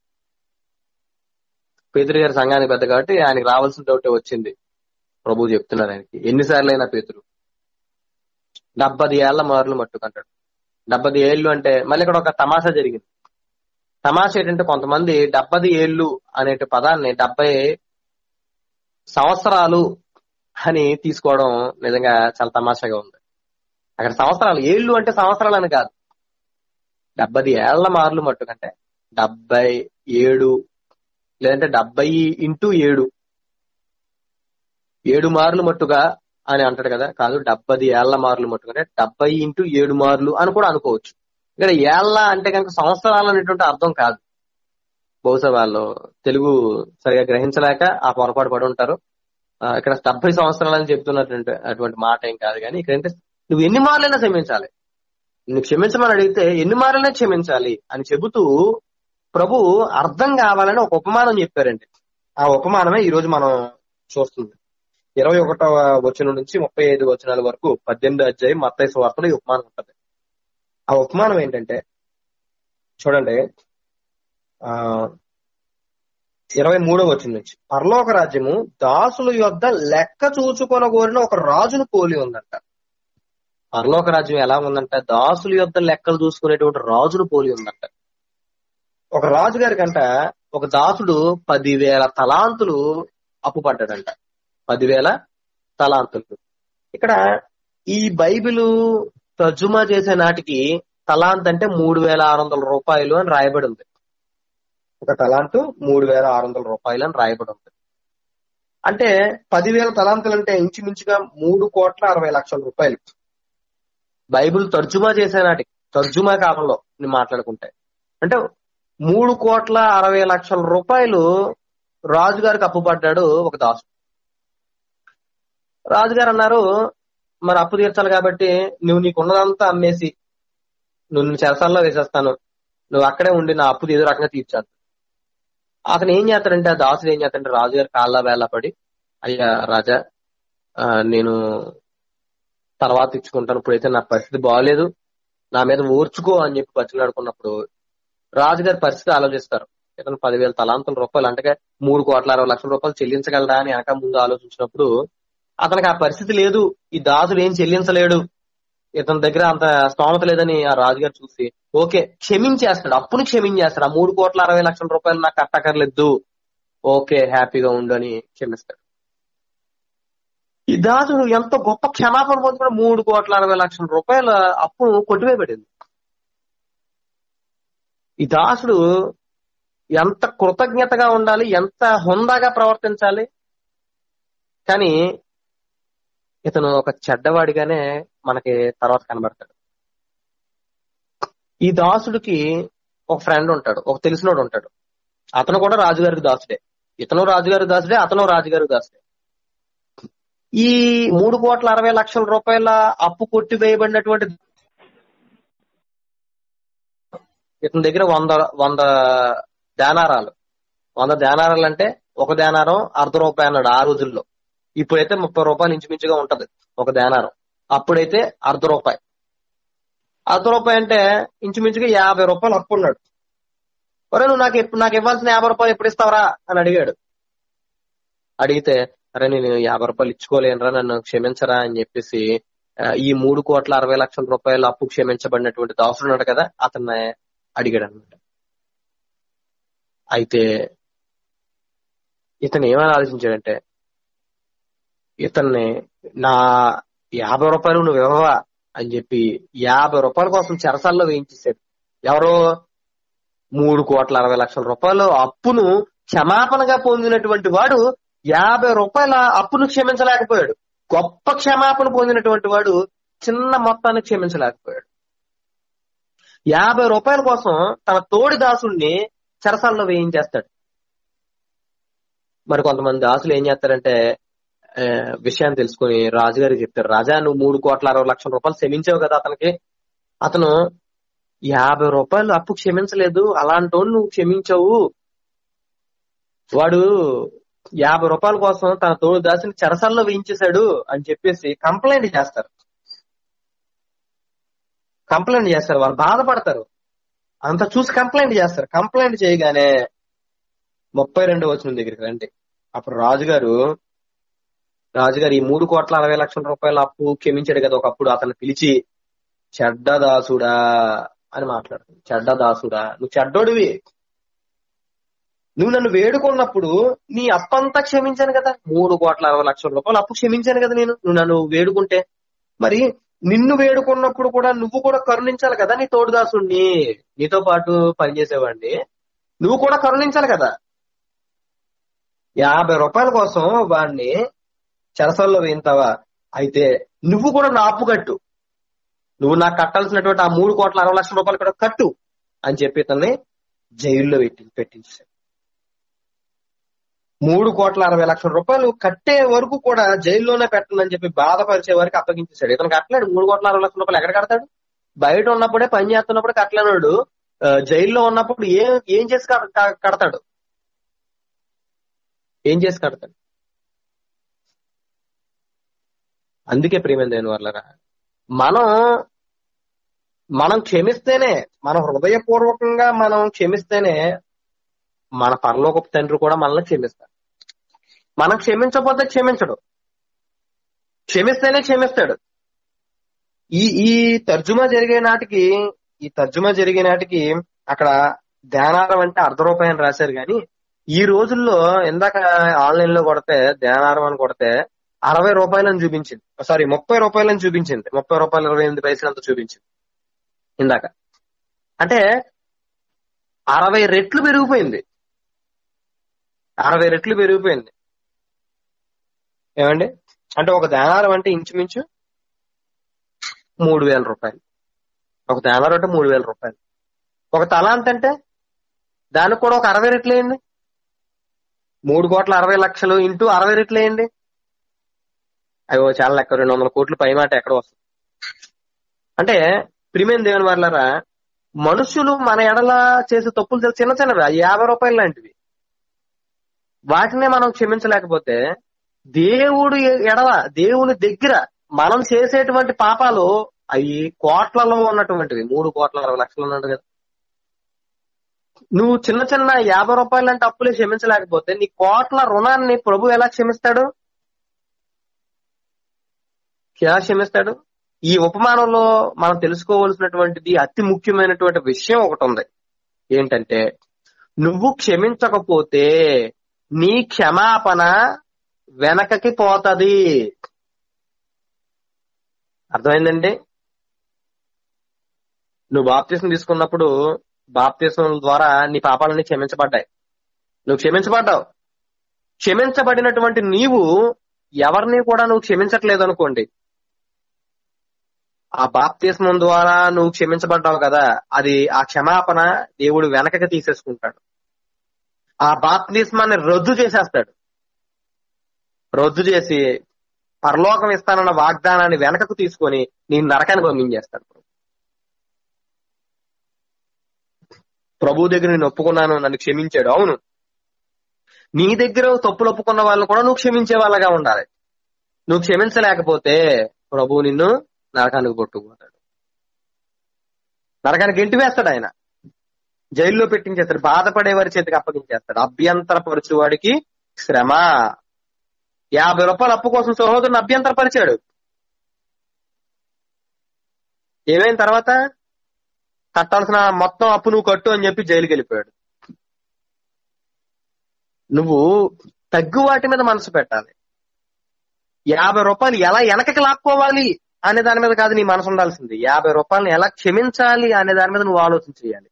పేతురు గారి సంఘానికి పెద్ద కాబట్టి ఆయనకి రావాల్సిన డౌటే వచ్చింది ప్రభు చెప్తున్నారు ఆయనకి ఎన్నిసార్లు అయినా పేతురు డెబ్బది ఏళ్ల మారులు మట్టుకంటాడు డెబ్బది ఏళ్ళు అంటే మళ్ళీ ఇక్కడ ఒక తమాషా జరిగింది తమాషా ఏంటంటే కొంతమంది డెబ్బది ఏళ్ళు అనే పదాన్ని డెబ్బై సంవత్సరాలు అని తీసుకోవడం నిజంగా చాలా తమాషాగా ఉంది అక్కడ సంవత్సరాలు ఏళ్ళు అంటే సంవత్సరాలు అని కాదు డెబ్బది ఏళ్ల మార్లు మట్టుకంటే డెబ్బై ఏడు లేదంటే డెబ్బై ఇంటూ ఏడు ఏడు మార్లు మట్టుగా అని అంటాడు కదా కాదు డెబ్బది ఏళ్ల మార్లు మట్టుకంటే డెబ్బై ఇంటూ ఏడు మార్లు అని కూడా అనుకోవచ్చు ఇక్కడ ఏళ్ల అంటే కనుక సంవత్సరాలు అనేటువంటి అర్థం కాదు బహుశా వాళ్ళు తెలుగు సరిగా గ్రహించలేక ఆ పొరపాటు పడి ఉంటారు ఆ, ఇక్కడ డెబ్బై సంవత్సరాలు అని చెప్తున్నటువంటి అటువంటి మాట ఏం కాదు కానీ ఇక్కడ ఏంటంటే నువ్వు ఎన్ని మార్లైనా క్షమించాలి నువ్వు క్షమించమని అడిగితే ఎన్ని మార్లైనా క్షమించాలి అని చెబుతూ ప్రభు అర్థం కావాలని ఒక ఉపమానం చెప్పారండి ఆ ఉపమానమే ఈ రోజు మనం చూస్తుంది ఇరవై ఒకటవ వచనం నుంచి ముప్పై ఐదు వచనాల వరకు పద్దెనిమిది అధ్యాయం మత్తయి వార్తలో ఈ ఉపమానం ఉంటది ఆ ఉపమానం ఏంటంటే చూడండి ఆ ఇరవై మూడవ వచనం నుంచి పరలోక రాజ్యము దాసుల యొద్ద లెక్క చూచుకొనగోరిన ఒక రాజును పోలి ఉందంట పరలోక రాజ్యం ఎలా ఉందంట దాసుల యొద్ద లెక్కలు చూసుకునేటువంటి రాజును పోలి ఉందంట ఒక రాజు గారి కంట ఒక దాసుడు పదివేల తలాంతులు అప్పు పడ్డాడంట పదివేల తలాంతులు ఇక్కడ ఈ బైబిల్ తర్జుమా చేసే నాటికి తలాంత్ అంటే మూడు వేల ఆరు వందల రూపాయలు అని రాయబడి ఉంది ఒక తలాంతు మూడు వేల ఆరు వందల రూపాయలు అని రాయబడి ఉంది అంటే పదివేల తలాంతులు అంటే ఇంచుమించుగా మూడు కోట్ల అరవై లక్షల రూపాయలు బైబిల్ తర్జుమా చేసే నాటికి తర్జుమా కాలంలో నేను మాట్లాడుకుంటే అంటే మూడు కోట్ల అరవై లక్షల రూపాయలు రాజుగారికి అప్పుపడ్డాడు ఒక దాసు రాజుగారు అన్నారు మరి అప్పు తీర్చాలి కాబట్టి నువ్వు నీకున్నదంతా అమ్మేసి నువ్వు నిన్ను చెరసాల్లో వేసేస్తాను నువ్వు అక్కడే ఉండి నా అప్పు ఏదో రకంగా తీర్చాను అతను ఏం చేస్తాడంటే ఆ దాసుడు ఏం చేస్తాడంటే రాజుగారు కాళ్ళ వేళ పడి అయ్యా రాజా ఆ, నేను తర్వాత ఇచ్చుకుంటాను ఇప్పుడైతే నా పరిస్థితి బాగలేదు నా మీద ఓర్చుకో అని చెప్పి బతిలాడుకున్నప్పుడు రాజుగారి పరిస్థితి ఆలోచిస్తారు ఇతను పదివేల తలాంతుల రూపాయలు అంటే మూడు కోట్ల అరవై లక్షల రూపాయలు చెల్లించగలడా అని వెనక ముందు ఆలోచించినప్పుడు అతనికి ఆ పరిస్థితి లేదు ఈ దాసుడు ఏం చెల్లించలేడు ఇతని దగ్గర అంత స్తోమత లేదని ఆ రాజుగారు చూసి ఓకే క్షమించేస్తాడు అప్పుని క్షమించేస్తాడు ఆ మూడు కోట్ల అరవై లక్షల రూపాయలు నాకు కట్టకర్లేదు ఓకే హ్యాపీగా ఉండు అని క్షమిస్తాడు ఈ దాసుడు ఎంత గొప్ప క్షమాపణ పొందుకుని మూడు కోట్ల అరవై లక్షల రూపాయల అప్పును కొట్టివేయబడింది ఈ దాసుడు ఎంత కృతజ్ఞతగా ఉండాలి ఎంత హుందాగా ప్రవర్తించాలి కానీ ఇతను ఒక చెడ్డవాడిగానే మనకి తర్వాత కనబడతాడు ఈ దాసుడికి ఒక ఫ్రెండ్ ఉంటాడు ఒక తెలిసినోడు ఉంటాడు అతను కూడా రాజుగారికి దాసుడే ఇతను రాజుగారి దాసుడే అతను రాజుగారి దాసుడే ఈ మూడు కోట్ల అరవై లక్షల రూపాయల అప్పు కొట్టివేయబడినటువంటి ఇతని దగ్గర వంద వంద ధ్యానారాలు వంద ధ్యానారాలు అంటే ఒక ధ్యానారం అర్ధ రూపాయి అన్నాడు ఆ రోజుల్లో ఇప్పుడైతే ముప్పై రూపాయలు ఇంచుమించుగా ఉంటది ఒక ధ్యానారం అప్పుడైతే అర్ధ రూపాయి అర్ధ రూపాయి అంటే ఇంచుమించుగా యాభై రూపాయలు అప్పు ఉన్నాడు ఒరే నువ్వు నాకు ఎప్పుడు నాకు ఇవ్వాల్సిన యాభై రూపాయలు ఎప్పుడు ఇస్తావరా అని అడిగాడు అడిగితే అరే నేను యాభై రూపాయలు ఇచ్చుకోలేనురా నన్ను క్షమించరా అని చెప్పేసి ఆ, ఈ మూడు కోట్ల అరవై లక్షల రూపాయల అప్పు క్షమించబడినటువంటి దాసుడు ఉన్నాడు కదా అతన్ని అడిగాడు అనమాట అయితే ఇతను ఏమని ఆలోచించాడంటే ఇతన్ని నా యాభై రూపాయలు నువ్వు ఇవ్వవా అని చెప్పి యాభై రూపాయల కోసం చెరసాల్లో వేయించేశాడు ఎవరో మూడు కోట్ల అరవై లక్షల రూపాయలు అప్పును క్షమాపణగా పొందినటువంటి వాడు యాభై రూపాయల అప్పును క్షమించలేకపోయాడు గొప్ప క్షమాపణ పొందినటువంటి వాడు చిన్న మొత్తాన్ని క్షమించలేకపోయాడు యాభై రూపాయల కోసం తన తోడి దాసుడిని చెరసాల్లో వేయించేస్తాడు మరి కొంతమంది దాసులు ఏం చేస్తారంటే ఆ, విషయాన్ని తెలుసుకొని రాజుగారికి చెప్తారు రాజా నువ్వు మూడు కోట్ల అరవై లక్షల రూపాయలు క్షమించావు కదా అతనికి అతను యాభై రూపాయలు అప్పు క్షమించలేదు అలాంటి వాడు నువ్వు క్షమించావు వాడు యాభై రూపాయల కోసం తన తోడు దాసిని చెరసాల్లో వేయించేశాడు అని చెప్పేసి కంప్లైంట్ చేస్తారు కంప్లైంట్ చేస్తారు వాళ్ళు బాధపడతారు అంత చూసి కంప్లైంట్ చేస్తారు కంప్లైంట్ చేయగానే ముప్పై రెండు వచ్చిన దగ్గరికి రండి అప్పుడు రాజుగారు రాజుగారు ఈ మూడు కోట్ల అరవై లక్షల రూపాయల అప్పు క్షమించాడు కదా ఒకప్పుడు అతను పిలిచి చెడ్డ దాసుడా అని మాట్లాడుతుంది చెడ్డ దాసుడా నువ్వు చెడ్డోడివి నువ్వు నన్ను వేడుకున్నప్పుడు నీ అప్పంతా క్షమించాను కదా మూడు కోట్ల అరవై లక్షల రూపాయలు అప్పు క్షమించాను కదా నేను నువ్వు నన్ను వేడుకుంటే మరి నిన్ను వేడుకున్నప్పుడు కూడా నువ్వు కూడా కరుణించాలి కదా నీ తోడు దాసుడిని నీతో పాటు పనిచేసేవాడిని నువ్వు కూడా కరుణించాలి కదా యాభై రూపాయల కోసం వాడిని చెరసల్లో వేయింతావా అయితే నువ్వు కూడా నా అప్పు కట్టు నువ్వు నాకు కట్టాల్సినటువంటి ఆ మూడు కోట్ల అరవై లక్షల రూపాయలు కూడా కట్టు అని చెప్పి ఇతన్ని జైల్లో పెట్టి పెట్టించాడు మూడు కోట్ల అరవై లక్షల రూపాయలు కట్టే వరకు కూడా జైల్లోనే పెట్టనని చెప్పి బాధపరిచే వరకు అప్పగించేశాడు ఇతను కట్టలేడు మూడు కోట్ల అరవై లక్షల రూపాయలు ఎక్కడ కడతాడు బయట ఉన్నప్పుడే పని చేస్తున్నప్పుడు కట్టలేనాడు ఆ, జైల్లో ఉన్నప్పుడు ఏం ఏం చేసి కడ- క- కడతాడు ఏం చేసి కడతాడు అందుకే ప్రియమైన దేని వల్లరా మనం మనం క్షమిస్తేనే మన హృదయపూర్వకంగా మనం క్షమిస్తేనే మన పరలోకపు తండ్రి కూడా మనల్ని క్షమిస్తాడు మనం క్షమించకపోతే క్షమించడు క్షమిస్తేనే క్షమిస్తాడు ఈ ఈ తర్జుమా జరిగే నాటికి ఈ తర్జుమా జరిగే నాటికి అక్కడ ధ్యానారం అంటే అర్ధ రూపాయి అని రాశారు కానీ ఈ రోజుల్లో ఇందాక ఆన్లైన్ లో కొడితే ధ్యానారం అని కొడితే అరవై రూపాయలని చూపించింది సారీ ముప్పై రూపాయలని చూపించింది ముప్పై రూపాయలు ఇరవై ఎనిమిది పైసలు అంత చూపించింది ఇందాక అంటే అరవై రెట్లు పెరిగిపోయింది అరవై రెట్లు పెరిగిపోయింది ఏమండి అంటే ఒక దానారం అంటే ఇంచుమించు మూడు వేల రూపాయలు ఒక దానారం అంటే మూడు వేల రూపాయలు ఒక తలాంత్ అంటే దానికి కూడా ఒక అరవై రెట్లు వేయండి మూడు కోట్ల అరవై లక్షలు ఇంటూ అరవై రెట్లు వేయండి అయ్యో చాలా లెక్క రెండు వందల కోట్లు పై మాట ఎక్కడ వస్తుంది అంటే ప్రిమేన్ దేవుని వాళ్ళరా మనుషులు మన ఎడల చేసే తప్పులు చాలా చిన్న చిన్నవి ఆ యాభై రూపాయలు లాంటివి వాటినే మనం క్షమించలేకపోతే దేవుడు ఎడల దేవుని దగ్గర మనం చేసేటువంటి పాపాలు అవి కోట్లలో ఉన్నటువంటివి మూడు కోట్ల అరవై లక్షలు ఉన్నట్టు కదా నువ్వు చిన్న చిన్న యాభై రూపాయలు అంటే అప్పులే క్షమించలేకపోతే నీ కోట్ల రుణాన్ని ప్రభు ఎలా క్షమిస్తాడు ఎలా క్షమిస్తాడు ఈ ఉపమానంలో మనం తెలుసుకోవలసినటువంటిది అతి ముఖ్యమైనటువంటి విషయం ఒకటి ఉంది ఏంటంటే నువ్వు క్షమించకపోతే నీ క్షమాపణ వెనకకి పోతది అర్థమైందండి నువ్వు బాప్తీసం తీసుకున్నప్పుడు బాప్తీసం ద్వారా నీ పాపాలన్నీ క్షమించబడ్డాయి నువ్వు క్షమించబడ్డావు క్షమించబడినటువంటి నీవు ఎవరిని కూడా నువ్వు క్షమించట్లేదు అనుకోండి ఆ బాప్తీస్మం ద్వారా నువ్వు క్షమించబడ్డావు కదా అది ఆ క్షమాపణ దేవుడు వెనకకి తీసేసుకుంటాడు ఆ బాప్తిస్మాన్ని రద్దు చేసేస్తాడు రద్దు చేసి పరలోకం ఇస్తానన్న వాగ్దానాన్ని వెనకకు తీసుకొని నేను నరకానికి పంపించేస్తాడు ప్రభు దగ్గర నేను ఒప్పుకున్నాను నన్ను క్షమించాడు అవును నీ దగ్గర తప్పులు ఒప్పుకున్న వాళ్ళని కూడా నువ్వు క్షమించే వాళ్ళగా ఉండాలి నువ్వు క్షమించలేకపోతే ప్రభు నిన్ను నరకానికి కొట్టుకుపోతాడు నరకానికి గెంటి వేస్తాడు ఆయన జైల్లో పెట్టించేస్తాడు బాధపడే వారి చేతికి అప్పగించేస్తాడు అభ్యంతరపరచు వాడికి శ్రమ యాభై రూపాయలు అప్పు కోసం సహోదరుని అభ్యంతరపరిచాడు ఏమైన తర్వాత కట్టాల్సిన మొత్తం అప్పు నువ్వు కట్టు అని చెప్పి జైలుకి వెళ్ళిపోయాడు నువ్వు తగ్గు వాటి మీద మనసు పెట్టాలి యాభై రూపాయలు ఎలా వెనకకి లాక్కోవాలి అనే దాని మీద కాదు నీ మనసు ఉండాల్సింది యాభై రూపాయలను ఎలా క్షమించాలి అనే దాని మీద నువ్వు ఆలోచన చేయాలి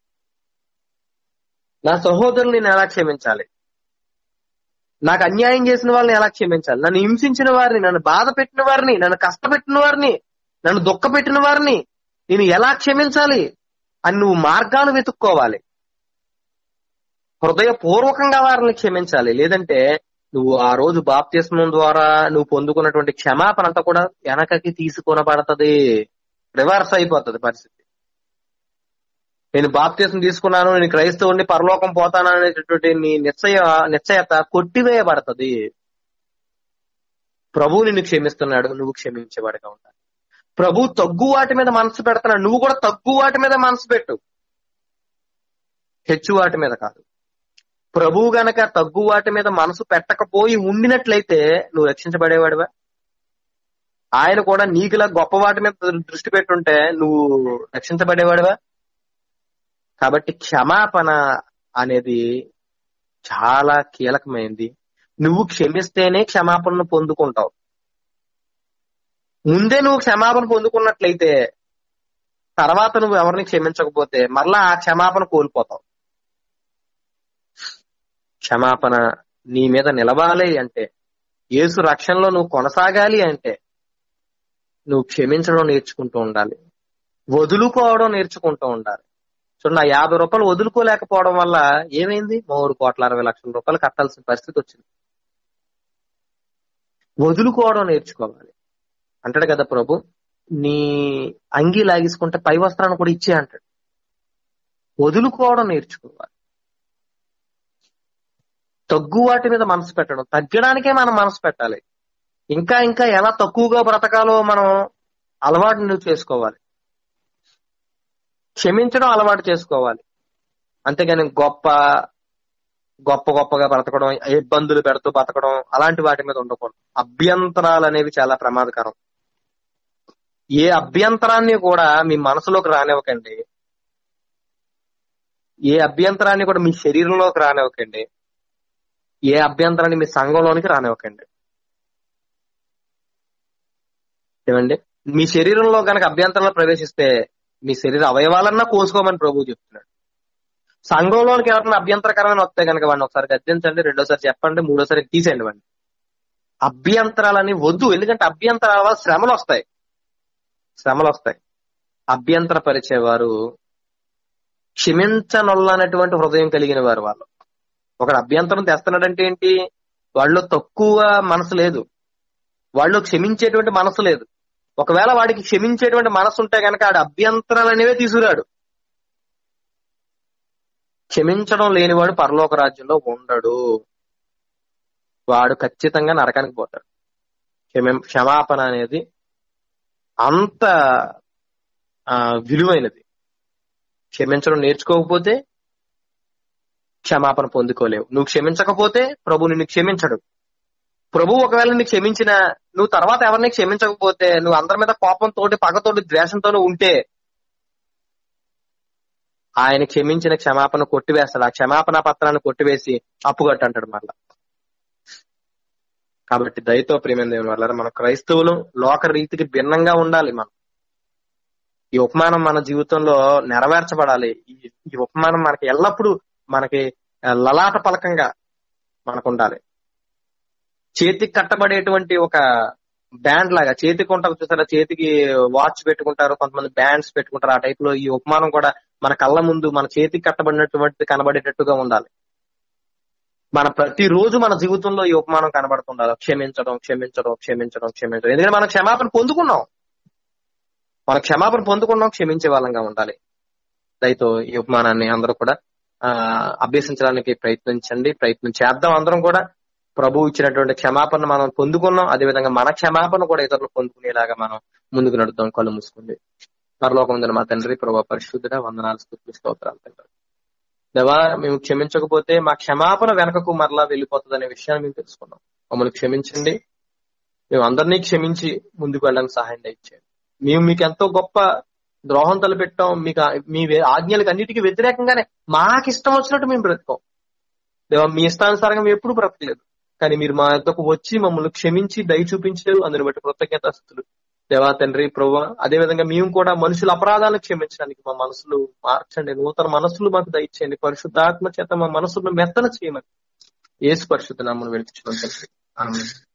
నా సహోదరుని నేను ఎలా క్షమించాలి నాకు అన్యాయం చేసిన వాళ్ళని ఎలా క్షమించాలి నన్ను హింసించిన వారిని నన్ను బాధ పెట్టిన వారిని నన్ను కష్టపెట్టిన వారిని నన్ను దుఃఖ పెట్టిన వారిని నేను ఎలా క్షమించాలి అని నువ్వు మార్గాలు వెతుక్కోవాలి హృదయపూర్వకంగా వారిని క్షమించాలి లేదంటే నువ్వు ఆ రోజు బాప్తిస్మం ద్వారా నువ్వు పొందుకున్నటువంటి క్షమాపణ అంతా కూడా వెనకకి తీసుకొనబడతది రివర్స్ అయిపోతుంది పరిస్థితి నేను బాప్తీసం తీసుకున్నాను నేను క్రైస్తవుని పరలోకం పోతాను అనేటటువంటి నీ నిశ్చయ నిశ్చయత కొట్టివేయబడతది ప్రభు నిన్ను క్షమిస్తున్నాడు నువ్వు క్షమించేవాడిగా ఉండాలి ప్రభు తగ్గు వాటి మీద మనసు పెడుతున్నాడు నువ్వు కూడా తగ్గు వాటి మీద మనసు పెట్టు హెచ్చు వాటి మీద కాదు ప్రభు గనక తగ్గు వాటి మీద మనసు పెట్టకపోయి ఉండినట్లయితే నువ్వు రక్షించబడేవాడివా ఆయన కూడా నీకులా గొప్ప వాటి మీద దృష్టి పెట్టుంటే నువ్వు రక్షించబడేవాడివా కాబట్టి క్షమాపణ అనేది చాలా కీలకమైంది నువ్వు క్షమిస్తేనే క్షమాపణను పొందుకుంటావు ముందే నువ్వు క్షమాపణ పొందుకున్నట్లయితే తర్వాత నువ్వు ఎవరిని క్షమించకపోతే మరలా ఆ క్షమాపణ కోల్పోతావు క్షమాపణ నీ మీద నిలవాలి అంటే యేసు రక్షణలో నువ్వు కొనసాగాలి అంటే నువ్వు క్షమించడం నేర్చుకుంటూ ఉండాలి వదులుకోవడం నేర్చుకుంటూ ఉండాలి చూడండి ఆ యాభై రూపాయలు వదులుకోలేకపోవడం వల్ల ఏమైంది మూడు కోట్ల అరవై లక్షల రూపాయలు కట్టాల్సిన పరిస్థితి వచ్చింది వదులుకోవడం నేర్చుకోవాలి అంటాడు కదా ప్రభు నీ అంగి లాగేసుకుంటే పై వస్త్రాన్ని కూడా ఇచ్చే అంటాడు వదులుకోవడం నేర్చుకోవాలి తగ్గు వాటి మీద మనసు పెట్టడం తగ్గడానికే మనం మనసు పెట్టాలి ఇంకా ఇంకా ఎలా తక్కువగా బ్రతకాలో మనం అలవాటు నువ్వు చేసుకోవాలి క్షమించడం అలవాటు చేసుకోవాలి అంతేగాని గొప్ప గొప్ప గొప్పగా బ్రతకడం ఇబ్బందులు పెడుతూ బతకడం అలాంటి వాటి మీద ఉండకూడదు అభ్యంతరాలు అనేవి చాలా ప్రమాదకరం ఏ అభ్యంతరాన్ని కూడా మీ మనసులోకి రానివ్వకండి ఏ అభ్యంతరాన్ని కూడా మీ శరీరంలోకి రానివ్వకండి ఏ అభ్యంతరాన్ని మీ సంఘంలోనికి రానివ్వకండి ఏమండి మీ శరీరంలో కనుక అభ్యంతరాలు ప్రవేశిస్తే మీ శరీర అవయవాలన్నా కోసుకోమని ప్రభు చెప్తున్నాడు సంఘంలోనికి ఎవరైనా అభ్యంతరకరమైన వస్తే కనుక వాడిని ఒకసారి గద్దించండి రెండోసారి చెప్పండి మూడోసారి తీసేయండి వాడిని అభ్యంతరాలని వద్దు ఎందుకంటే అభ్యంతరాల వల్ల శ్రమలు వస్తాయి శ్రమలు వస్తాయి అభ్యంతర పరిచేవారు క్షమించనొల్లనటువంటి హృదయం కలిగిన వారు వాళ్ళు ఒకడు అభ్యంతరం తెస్తున్నాడంటే ఏంటి వాళ్ళు తక్కువ మనసు లేదు వాళ్ళు క్షమించేటువంటి మనసు లేదు ఒకవేళ వాడికి క్షమించేటువంటి మనసు ఉంటే కనుక ఆడు అభ్యంతరాలు అనేవే తీసుకురాడు క్షమించడం లేనివాడు పరలోక రాజ్యంలో ఉండడు వాడు ఖచ్చితంగా నరకానికి పోతాడు క్షమ క్షమాపణ అనేది అంత ఆ, విలువైనది క్షమించడం నేర్చుకోకపోతే క్షమాపణ పొందుకోలేవు నువ్వు క్షమించకపోతే ప్రభు నిన్ను క్షమించడు ప్రభు ఒకవేళ నిన్ను క్షమించిన నువ్వు తర్వాత ఎవరిని క్షమించకపోతే నువ్వు అందరి మీద కోపంతోటి పగతోటి ద్వేషంతోనే ఉంటే ఆయన క్షమించిన క్షమాపణ కొట్టివేస్తాడు ఆ క్షమాపణ పత్రాన్ని కొట్టివేసి అప్పుగట్టు అంటాడు మళ్ళా కాబట్టి దయతో ప్రియమైన దేవుని వల్ల మన క్రైస్తవులు లోక రీతికి భిన్నంగా ఉండాలి మనం ఈ ఉపమానం మన జీవితంలో నెరవేర్చబడాలి ఈ ఈ ఉపమానం మనకి ఎల్లప్పుడూ మనకి ఆ, లలాట పలకంగా మనకు ఉండాలి చేతికి కట్టబడేటువంటి ఒక బ్యాండ్ లాగా చేతికి ఉంటారు చూసారా చేతికి వాచ్ పెట్టుకుంటారు కొంతమంది బ్యాండ్స్ పెట్టుకుంటారు ఆ టైప్ లో ఈ ఉపమానం కూడా మన కళ్ళ ముందు మన చేతికి కట్టబడినటువంటి కనబడేటట్టుగా ఉండాలి మన ప్రతిరోజు మన జీవితంలో ఈ ఉపమానం కనబడుతుండాలి క్షమించడం క్షమించడం క్షమించడం క్షమించడం ఎందుకంటే మనం క్షమాపణ పొందుకున్నాం మన క్షమాపణ పొందుకున్నాం క్షమించే వాళ్ళంగా ఉండాలి దయతో ఈ ఉపమానాన్ని అందరూ కూడా ఆ అభ్యసించడానికి ప్రయత్నించండి ప్రయత్నం చేద్దాం అందరం కూడా ప్రభు ఇచ్చినటువంటి క్షమాపణ మనం పొందుకున్నాం అదేవిధంగా మన క్షమాపణ కూడా ఇతరులు పొందుకునేలాగా మనం ముందుకు నడుద్దాం కళ్ళు మూసుకుంది పరలోకం ఉందని మా తండ్రి ప్రభా పరిశుద్ధుడ వందనాలు స్థుతులు స్తోత్రాలు తండ్రి దేవా మేము క్షమించకపోతే మా క్షమాపణ వెనకకు మరలా వెళ్ళిపోతుంది అనే విషయాన్ని మేము తెలుసుకున్నాం మమ్మల్ని క్షమించండి మేము అందరినీ క్షమించి ముందుకు వెళ్ళడానికి సహాయం దయచేయండి మేము మీకు ఎంతో గొప్ప ద్రోహం తలపెట్టాం మీకు ఆ- మీ వే- ఆజ్ఞలకు అన్నిటికీ వ్యతిరేకంగానే మాకు ఇష్టం వచ్చినట్టు మేము బ్రతుకాం దేవా మీ ఇష్టానుసారంగా మేము ఎప్పుడు బ్రతకలేదు కానీ మీరు మా యొక్కకు వచ్చి మమ్మల్ని క్షమించి దయ చూపించారు అందుని బట్టి కృతజ్ఞతాస్తులు దేవా తండ్రి ప్రభు అదే విధంగా మేము కూడా మనుషుల అపరాధాలను క్షమించడానికి మా మనసులు మార్చండి నూతన మనసులు మాకు దయచేయండి పరిశుద్ధాత్మ చేత మా మనసులను మెత్తన చేయమని ఏసు పరిశుద్ధ నామను వెళుతున్నాం తండ్రి ఆమేన్.